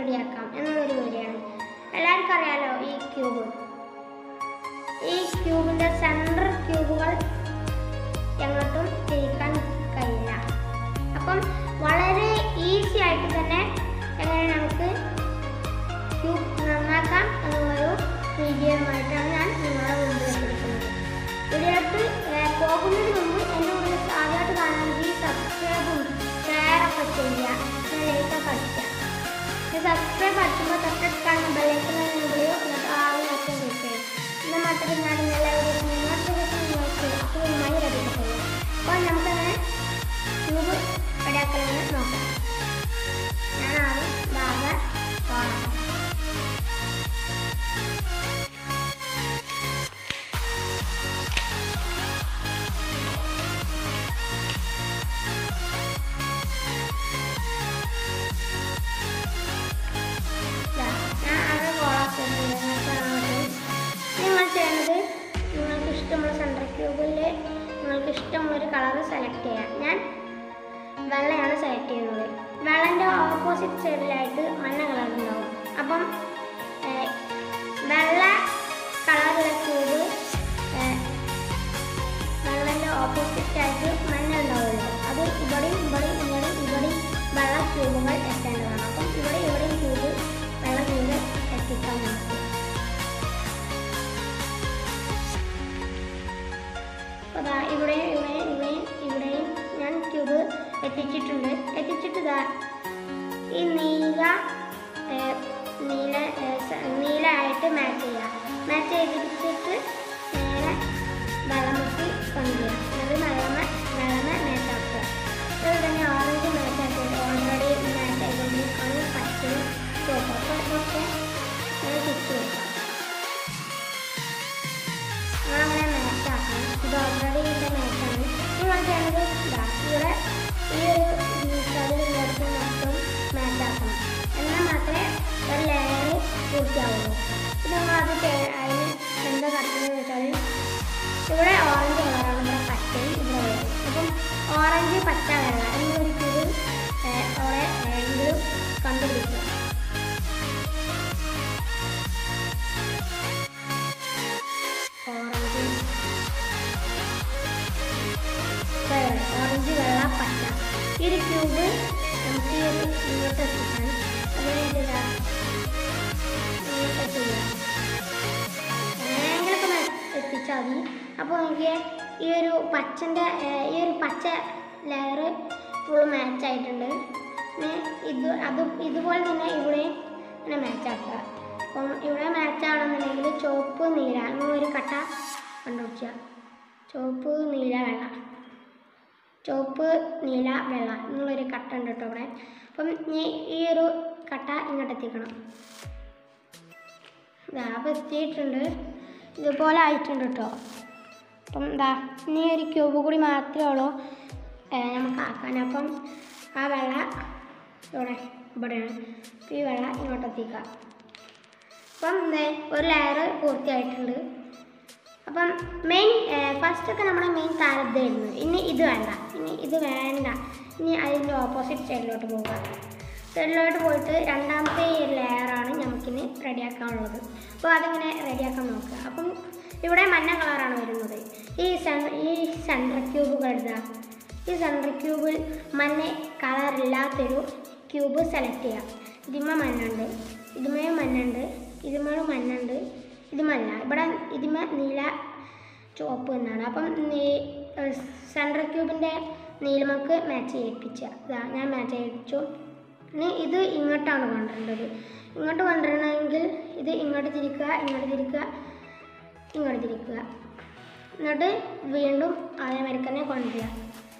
റെഡിയാക്കാം എന്നുള്ളൊരു വീഡിയോ ആണ് എല്ലാവർക്കും അറിയാലോ ഈ ക്യൂബ് ഈ ക്യൂബിൻ്റെ സെൻട്രൽ ക്യൂബുകൾ എങ്ങോട്ടും തിരിക്കാൻ കഴിയില്ല അപ്പം വളരെ ഈസി ആയിട്ട് തന്നെ എങ്ങനെ നമുക്ക് ക്യൂബ് നന്നാക്കാം എന്നുള്ളൊരു വീഡിയോയുമായിട്ടാണ് ഞാൻ നിങ്ങളുടെ മുമ്പിൽ എത്തിയിരിക്കുന്നത് വീഡിയോക്ക് ഏഹ്, പോകുന്നതിന് മുമ്പ് എൻ്റെ കൂടെ ആദ്യമായിട്ട് കാണുകയാണെങ്കിൽ സബ്സ്ക്രൈബും ഷെയറൊക്കെ ചെയ്യുക ലൈക്കൊക്കെ അടിക്കുക സബ്സ്ക്രൈബ് അടിക്കുമ്പോൾ തൊട്ടടുത്ത് കാണുന്ന ബെല്ലൈക്കൻ വിളിയോ എന്നിട്ട് ആദ്യം ഒറ്റ ക്ലിക്ക് എന്നാൽ മാത്രമേ ഞാൻ എല്ലാവരും നിങ്ങൾക്ക് നിങ്ങൾക്ക് അസുഖമായി ലഭിക്കത്തുള്ളൂ അപ്പോൾ നമുക്കങ്ങനെ ട്യൂബ് റെഡിയാക്കലെന്ന് നോക്കാം ഞാൻ ആദ്യം ബാധ പോകണം ഇതാ, ഞാൻ അത് കോളാക്കുന്നത് നിങ്ങൾ ചെയ്യേണ്ടത് നിങ്ങൾക്ക് ഇഷ്ടമുള്ള സെൻട്രൽ ക്യൂബിൽ നിങ്ങൾക്ക് ഇഷ്ടമുള്ളൊരു കളർ സെലക്ട് ചെയ്യാം ഞാൻ വെള്ളയാണ് സെലക്ട് ചെയ്യുന്നത് വെള്ളൻ്റെ ഓപ്പോസിറ്റ് സൈഡിലായിട്ട് മഞ്ഞ കളർ ഉണ്ടാവും അപ്പം ഏഹ്, വെള്ള കളറുള്ള ക്യൂബ് വെള്ളൻ്റെ ഓപ്പോസിറ്റ് ആയിട്ട് മഞ്ഞ ഉണ്ടാവുമല്ലോ അത് ഇവിടെയും ഇവിടെയും ഇവിടെയും ഇവിടെയും വെള്ള ക്യൂബുകൾ എത്തേണ്ടതാണ് അപ്പം ഇവിടെ ഇവിടെയും ക്യൂബ് വെള്ള ക്യൂബ് എത്തിക്കാൻ നമുക്ക് അപ്പോൾ ദാ ഇവിടെയും ഇവിടെയും ഇവിടെയും ഇവിടെയും ഞാൻ ക്യൂബ് എത്തിച്ചിട്ടുണ്ട് എത്തിച്ചിട്ട് ഇതാ ഈ നീല ഏർ, നീല ഏർ, സ- നീല ആയിട്ട് മാച്ച് ചെയ്യുക മാച്ച് ചെയ്തിട്ട് നേരെ വെള്ളമൊക്കെ കൊണ്ടുവരിക അത് വെള്ളമ വെള്ളമ മാച്ച് ആക്കുക അതുപോലെ തന്നെ ഓറഞ്ച് മാച്ച് ആക്കിയിട്ട് ഓൾറെഡി മാച്ച് ആയിക്കൊണ്ടിരിക്കുകയാണ് പച്ചയും ചുവപ്പ് അപ്പോൾ ഇതൊക്കെ ഇങ്ങനെ തിരിച്ച് വെക്കാം അങ്ങനെ മാച്ച് ആക്കണം ഇത് ഓൾറെഡി ഇതിൻ്റെ മാച്ചാണ് നിങ്ങൾ ചെയ്യേണ്ടത് ഇതാ ഇവിടെ ഈ ഒരു കല്ലിനടുത്ത് മൊത്തം മാച്ച് ആക്കണം എന്നാൽ മാത്രമേ ഒരു ലെയർ പൂർത്തിയാവുള്ളൂ ഇത് നമ്മൾ അത് ചെയ്യ- അതിന് എന്താ കറക്കുന്നത് വെച്ചാൽ ഇവിടെ ഓറഞ്ച് കളറാണ് ഇവിടെ പച്ചയും ഇവിടെ വെള്ളം അപ്പം ഓറഞ്ച് പച്ച വെള്ള എന്നൊരു കുരു അവിടെ എങ്കിലും കണ്ടുപിടിക്കുക ഓറഞ്ച് വെള്ള ഓറഞ്ച് വെള്ള പച്ച ഈ ഒരു ക്യൂബ് നമുക്ക് ഈ ഒരു ഇങ്ങോട്ട് എത്തിക്കാൻ അതിനായിട്ട് ഇതാ ഇങ്ങോട്ട് ചെയ്യാം എങ്ങനെയെങ്കിലൊക്കെ ഒന്ന് എത്തിച്ചാൽ മതി അപ്പോൾ എനിക്ക് ഈ ഒരു പച്ചൻ്റെ ഈ ഒരു പച്ച ലെയർ ഫുൾ മാച്ച് ആയിട്ടുണ്ട് പിന്നെ ഇത് അത് ഇതുപോലെ തന്നെ ഇവിടെ ഇങ്ങനെ മാച്ച് ആക്കുക അപ്പം ഇവിടെ മാച്ച് ആണെന്നുണ്ടെങ്കിൽ ചുവപ്പ് നീല അങ്ങനെ ഒരു കട്ട കണ്ടുപിടിക്കുക ചുവപ്പ് നീല വെള്ള ചുവപ്പ് നീല വെള്ള എന്നുള്ളൊരു കട്ട ഉണ്ട് കേട്ടോ ഇവിടെ അപ്പം ഇനി ഈ ഒരു കട്ട ഇങ്ങോട്ട് എത്തിക്കണം ഇതാ അപ്പോൾ എത്തിയിട്ടുണ്ട് ഇതുപോലെ ആയിട്ടുണ്ട് കേട്ടോ അപ്പം എന്താ ഇനി ഒരു ക്യൂബ് കൂടി മാത്രമേ ഉള്ളൂ ഏ, നമുക്ക് ആക്കാൻ അപ്പം ആ വെള്ള ഇവിടെ ഇവിടെയാണ് അപ്പം ഈ വെള്ള ഇങ്ങോട്ട് എത്തിക്കുക അപ്പം എന്തേ ഒരു ലെയർ പൂർത്തിയായിട്ടുണ്ട് അപ്പം മെയിൻ ഫസ്റ്റ് ഒക്കെ നമ്മുടെ മെയിൻ താരതായിരുന്നു ഇനി ഇത് വേണ്ട ഇനി ഇത് വേണ്ട ഇനി അതിൻ്റെ ഓപ്പോസിറ്റ് സൈഡിലോട്ട് പോവുക സൈഡിലോട്ട് പോയിട്ട് രണ്ടാമത്തെ ഈ ഒരു ലെയറാണ് നമുക്കിനി റെഡിയാക്കാനുള്ളത് അപ്പോൾ അതിങ്ങനെ റെഡിയാക്കാൻ നോക്കുക അപ്പം ഇവിടെ മഞ്ഞ കളറാണ് വരുന്നത് ഈ സെൻ ഈ സെൻട്രൽ ക്യൂബുകൾ ഇതാ ഈ സെൻട്രൽ ക്യൂബിൽ മഞ്ഞ കളറില്ലാത്തൊരു ക്യൂബ് സെലക്ട് ചെയ്യാം ഇതിമ മഞ്ഞുണ്ട് ഇതുമേ മഞ്ഞുണ്ട് ഇതുമേ മഞ്ഞുണ്ട് ഇതുമല്ല ഇവിടെ ഇതിമ നീല ചുവപ്പ് എന്നാണ് അപ്പം സെൻട്രൽ ക്യൂബിൻ്റെ നീലമക്ക് മാച്ച് ചെയ്യിപ്പിച്ച ഇതാ ഞാൻ മാച്ച് ചെയ്യിപ്പിച്ചു ഇനി ഇത് ഇങ്ങോട്ടാണ് കൊണ്ടുവരേണ്ടത് ഇങ്ങോട്ട് കൊണ്ടുവരണമെങ്കിൽ ഇത് ഇങ്ങോട്ട് തിരിക്കുക ഇങ്ങോട്ട് തിരിക്കുക ഇങ്ങോട്ട് തിരിക്കുക എന്നിട്ട് വീണ്ടും അതേമാതിരി തന്നെ കൊണ്ടുവരിക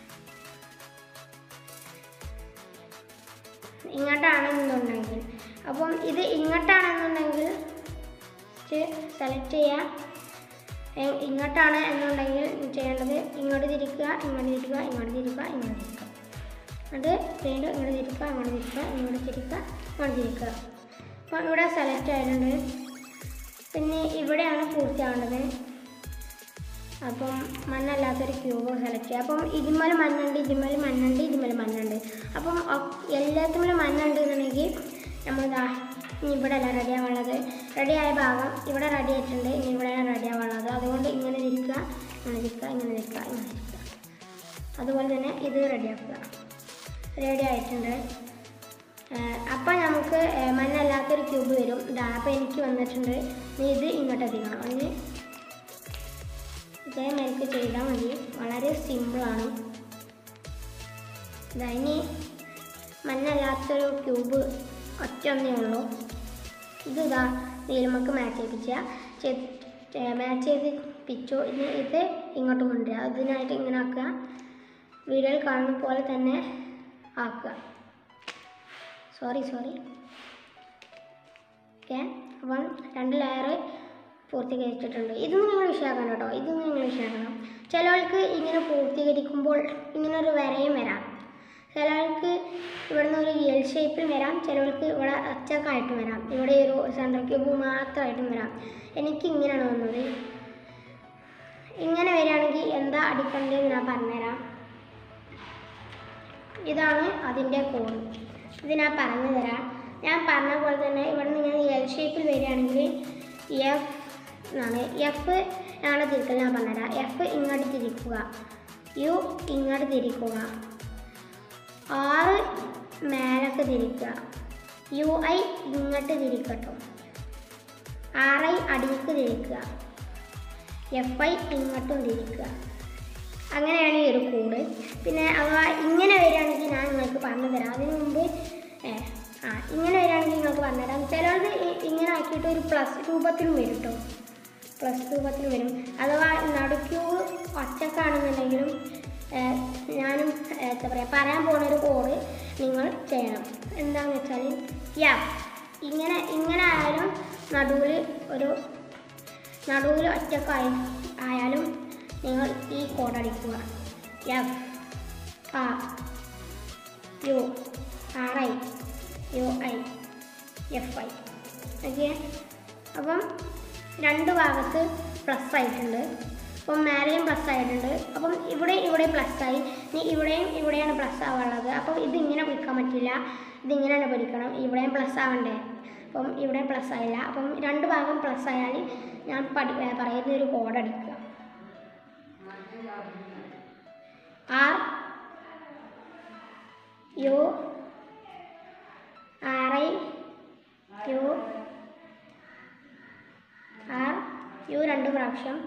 ഇങ്ങോട്ടാണെന്നുണ്ടെങ്കിൽ അപ്പം ഇത് ഇങ്ങോട്ടാണെന്നുണ്ടെങ്കിൽ സെലക്ട് ചെയ്യുക എ- ഇങ്ങോട്ടാണ് എന്നുണ്ടെങ്കിൽ ചെയ്യേണ്ടത് ഇങ്ങോട്ട് തിരിക്കുക ഇങ്ങോട്ട് തിരിക്കുക ഇങ്ങോട്ട് തിരിക്കുക ഇങ്ങോട്ട് തിരിക്കുക എന്നിട്ട് വീണ്ടും ഇങ്ങോട്ട് തിരിക്കുക അങ്ങോട്ട് തിരിക്കുക ഇങ്ങോട്ട് തിരിക്കുക ഇങ്ങോട്ട് തിരിക്കുക അപ്പം ഇവിടെ സെലക്ട് ആയിട്ടുണ്ട് പിന്നെ ഇവിടെയാണ് പൂർത്തിയാവേണ്ടത് അപ്പം മണ്ണല്ലാത്തൊരു ക്യൂബ് സെലക്ട് ചെയ്യുക അപ്പം ഇതിന്മേൽ മണ്ണുണ്ട് ഇതിന്മേൽ മണ്ണുണ്ട് ഇതിന്മേൽ മണ്ണുണ്ട് അപ്പം ഒ- എല്ലാത്തിന്മേലും മണ്ണുണ്ട് എന്നുണ്ടെങ്കിൽ നമ്മളിതാ ഇനി ഇവിടെ അല്ല റെഡി ആവാനുള്ളത് റെഡി ആയ ഭാഗം ഇവിടെ റെഡി ആയിട്ടുണ്ട് ഇനി ഇവിടെയാണ് റെഡി ആവാനുള്ളത് അതുകൊണ്ട് ഇങ്ങനെ തിരിക്കുക ഇങ്ങനെ തിരിക്കുക ഇങ്ങനെ തിരിക്കുക ഇങ്ങനെ തിരിക്കുക അതുപോലെ തന്നെ ഇത് റെഡിയാക്കുക റെഡി ആയിട്ടുണ്ട് അപ്പം നമുക്ക് ഏഹ്, മണ്ണല്ലാത്തൊരു ക്യൂബ് വരും ഇതാ അപ്പം എനിക്ക് വന്നിട്ടുണ്ട് ഇനി ഇത് ഇങ്ങോട്ട് എത്തിക്കണം അതിന് ഇതേമാതിരിക്ക് ചെയ്താൽ മതി വളരെ സിമ്പിളാണ് ഇതാ ഇനി മണ്ണല്ലാത്തൊരു ക്യൂബ് ഒറ്റ ഒന്നേ ഉള്ളൂ ഇത് ഇതാ നീലമക്ക് മാച്ച് ചെയ്യിപ്പിച്ച മാച്ച് ചെയ്ത് പിച്ചു ഇനി ഇത് ഇങ്ങോട്ട് കൊണ്ടുവരിക അതിനായിട്ട് ഇങ്ങനെ ആക്കുക വീഡിയോയിൽ കാണുന്ന പോലെ തന്നെ ആക്കുക സോറി സോറി ഓക്കെ അപ്പം രണ്ട് ലെയർ പൂർത്തീകരിച്ചിട്ടുണ്ട് ഇതൊന്നും നിങ്ങൾ വിഷയമാക്കണം കേട്ടോ ഇതൊന്നും നിങ്ങൾ വിഷയമാക്കണം ചിലവർക്ക് ഇങ്ങനെ പൂർത്തീകരിക്കുമ്പോൾ ഇങ്ങനെ ഒരു വരയും വരാം ചിലർക്ക് ഇവിടുന്ന് ഒരു എൽ ഷേപ്പിൽ വരാം ചിലർക്ക് ഇവിടെ അച്ചക്കായിട്ടും വരാം ഇവിടെ ഒരു സെൻട്രൽ ക്യൂബ് മാത്രമായിട്ടും വരാം എനിക്ക് ഇങ്ങനെയാണ് വന്നത് ഇങ്ങനെ വരികയാണെങ്കിൽ എന്താ അടിക്കേണ്ടതെന്ന് ഞാൻ പറഞ്ഞുതരാം ഇതാണ് അതിൻ്റെ കോഡ് ഇത് ഞാൻ പറഞ്ഞു തരാം ഞാൻ പറഞ്ഞ പോലെ തന്നെ ഇവിടെ നിന്ന് ഇങ്ങനെ എൽ ഷേപ്പിൽ വരികയാണെങ്കിൽ എഫ് എന്നാണ് എഫ് ആണ് തിരിക്കൽ ഞാൻ പറഞ്ഞുതരാം എഫ് ഇങ്ങോട്ട് തിരിക്കുക യു ഇങ്ങോട്ട് തിരിക്കുക ആറ് മേലക്ക് തിരിക്കുക യു ഐ ഇങ്ങോട്ട് തിരിക്കട്ടോ ആർ ഐ അടിയിലേക്ക് തിരിക്കുക എഫ് ഐ ഇങ്ങോട്ടും തിരിക്കുക അങ്ങനെയാണ് ഈ ഒരു കൂട് പിന്നെ അഥവാ ഇങ്ങനെ വരികയാണെങ്കിൽ ഞാൻ നിങ്ങൾക്ക് പറഞ്ഞു തരാം അതിന് മുമ്പ് ഏ, ആ ഇങ്ങനെ വരികയാണെങ്കിൽ നിങ്ങൾക്ക് പറഞ്ഞു തരാം ചിലത് ഇ- ഇങ്ങനെ ആക്കിയിട്ട് ഒരു പ്ലസ് രൂപത്തിലും വരും കേട്ടോ പ്ലസ് രൂപത്തിൽ വരും അഥവാ നടുക്യൂ ഒറ്റക്കാണെന്നുണ്ടെങ്കിലും ഏ, ഞാനും ഏ, എന്താ പറയുക പറയാൻ പോകുന്ന ഒരു കോഡ് നിങ്ങൾ ചെയ്യണം എന്താണെന്ന് വെച്ചാൽ യാ ഇങ്ങനെ ഇങ്ങനെ ആയാലും നടുവിൽ ഒരു നടുവിൽ ഒറ്റക്കായി ആയാലും നിങ്ങൾ ഈ കോഡ് അടിക്കുക F R U R I U I F I okay അപ്പം രണ്ട് ഭാഗത്ത് പ്ലസ് ആയിട്ടുണ്ട് അപ്പം മേലെയും പ്ലസ് ആയിട്ടുണ്ട് അപ്പം ഇവിടെ ഇവിടെ പ്ലസ് ആയി ഇനി ഇവിടെയും ഇവിടെയാണ് പ്ലസ് ആവാനുള്ളത് അപ്പം ഇതിങ്ങനെ പിടിക്കാൻ പറ്റില്ല ഇതിങ്ങനെയാണ് പിടിക്കണം ഇവിടെയും പ്ലസ് ആവണ്ടേ അപ്പം ഇവിടെ പ്ലസ് ആയില്ല അപ്പം രണ്ട് ഭാഗം പ്ലസ് ആയാൽ ഞാൻ പഠി ഏ, പറയുന്ന ഒരു കോഡ് അടിക്കുക R U R I U R U രണ്ട് പ്രാവശ്യം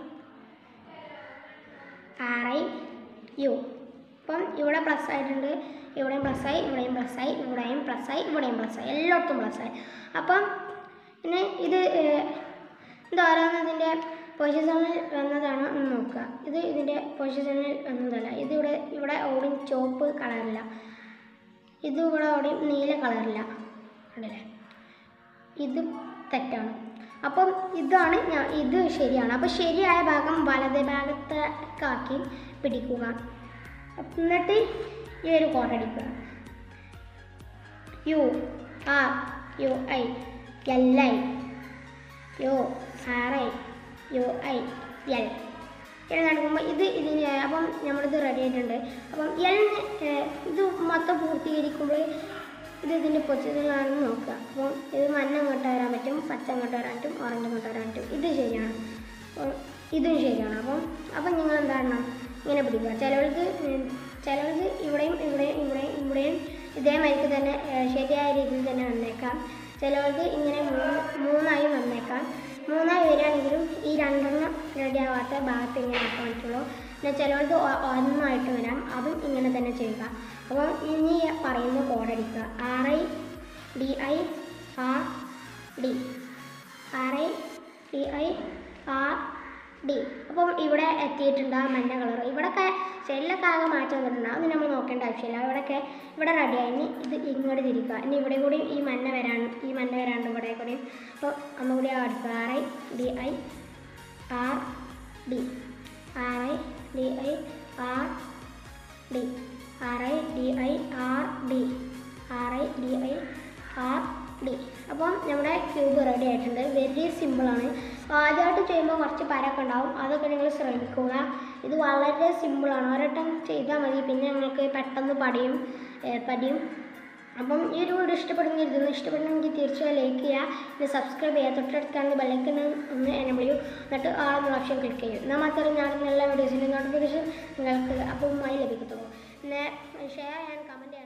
ആർ ഐ യു അപ്പം ഇവിടെ പ്ലസ് ആയിട്ടുണ്ട് ഇവിടെയും പ്ലസ് ആയി ഇവിടെയും പ്ലസ് ആയി ഇവിടെയും പ്ലസ് ആയി ഇവിടെയും പ്ലസ് ആയി എല്ലായിടത്തും പ്ലസ് ആയി അപ്പം പിന്നെ ഇത് ഏഹ്, ഇത് ഓരോന്നതിൻ്റെ പൊസിഷനിൽ വന്നതാണ് എന്ന് നോക്കുക ഇത് ഇതിൻ്റെ പൊസിഷനിൽ വന്നതല്ല ഇത് ഇവിടെ ഇവിടെ ഓടിയും ചുവപ്പ് കളറില്ല ഇത് ഇവിടെ ഓടിയും നീല കളറില്ല കണ്ടില്ലേ ഇത് തെറ്റാണ് അപ്പം ഇതാണ് ഞാൻ ഇത് ശരിയാണ് അപ്പോൾ ശരിയായ ഭാഗം വലത് ഭാഗത്തേക്കാക്കി പിടിക്കുക അപ്പ് എന്നിട്ട് ഈ ഒരു കോട്ടടിക്കുക U R U I L I U R I U I L L നടക്കുമ്പോൾ ഇത് ഇതിന് അപ്പം നമ്മളിത് റെഡി ആയിട്ടുണ്ട് അപ്പം എൽ ഇത് മൊത്തം പൂർത്തീകരിക്കുമ്പോൾ ഇത് ഇതിൻ്റെ പൊസിഷനിലാണെന്ന് നോക്കുക അപ്പം ഇത് മഞ്ഞ അങ്ങോട്ട് വരാൻ പറ്റും പച്ച അങ്ങോട്ട് വരാൻ പറ്റും ഓറഞ്ച് അങ്ങോട്ട് വരാൻ പറ്റും ഇത് ശരിയാണ് അപ്പം ഇതും ശരിയാണ് അപ്പം അപ്പം നിങ്ങൾ എന്താണ് ഇങ്ങനെ പിടിക്കുക ചിലവർക്ക് ഉം, ചിലവർക്ക് ഇവിടെയും ഇവിടെയും ഇവിടെയും ഇവിടെയും ഇതേമാതിരിക്ക് തന്നെ ഏഹ്, ശരിയായ രീതിയിൽ തന്നെ വന്നേക്കാം ചിലവർക്ക് ഇങ്ങനെ മൂന്ന് മൂന്നായി വന്നേക്കാം മൂന്നായി വരികയാണെങ്കിലും ഈ രണ്ടെണ്ണം റെഡി ആവാത്ത ഭാഗത്ത് ഇങ്ങനെ ആക്കാൻ പറ്റുള്ളൂ പിന്നെ ചിലവർക്ക് ഒ- ഒന്നായിട്ട് വരാം അതും ഇങ്ങനെ തന്നെ ചെയ്യുക അപ്പോൾ ഇനി പറയുന്ന കോഡ് അടിക്കുക R I D I R D R I D I R D അപ്പം ഇവിടെ എത്തിയിട്ടുണ്ട് ആ മഞ്ഞ കളർ ഇവിടെയൊക്കെ സെല്ലൊക്കെ ആകെ മാറ്റം വന്നിട്ടുണ്ട് അത് നമ്മൾ നോക്കേണ്ട ആവശ്യമില്ല ഇവിടെയൊക്കെ ഇവിടെ റെഡിയായി ഇനി ഇത് ഇങ്ങോട്ട് തിരിക്കുക ഇനി ഇവിടെ കൂടി ഈ മഞ്ഞ വരാൻ ഈ മഞ്ഞ വരാണ്ട് ഇവിടെ കൂടി അപ്പോൾ ഒന്നുകൂടി അടിക്കുക R I D I R D R I D I R D R I D I R D R I D I R D അപ്പം നമ്മുടെ ക്യൂബ് റെഡി ആയിട്ടുണ്ട് വെരി സിമ്പിളാണ് ആദ്യമായിട്ട് ചെയ്യുമ്പോൾ കുറച്ച് പരക്കെ ഉണ്ടാവും അതൊക്കെ നിങ്ങൾ ശ്രമിക്കുക ഇത് വളരെ സിമ്പിളാണ് ഒരട്ടം ചെയ്താൽ മതി പിന്നെ നിങ്ങൾക്ക് പെട്ടെന്ന് പഠിയും ഏ, പഠിയും അപ്പം ഈ ഒരു വീഡിയോ ഇഷ്ടപ്പെടുന്ന ഇരുന്നു ഇഷ്ടപ്പെടണമെങ്കിൽ തീർച്ചയായും ലൈക്ക് ചെയ്യുക പിന്നെ സബ്സ്ക്രൈബ് ചെയ്യുക തൊട്ടടുത്ത് കാണുന്ന ബെല്ലൈക്കൺ ഒന്ന് എനബിൾ ചെയ്യും എന്നിട്ട് ആ എന്നുള്ള ഓപ്ഷൻ ക്ലിക്ക് ചെയ്യും എന്നാൽ മാത്രമേ ഞാൻ എല്ലാ വീഡിയോസിൻ്റെ നോട്ടിഫിക്കേഷൻ നിങ്ങൾക്ക് അപ്പവുമായി ലഭിക്കത്തുള്ളൂ പിന്നെ ഷെയർ ചെയ്യാൻ കമൻറ്റ്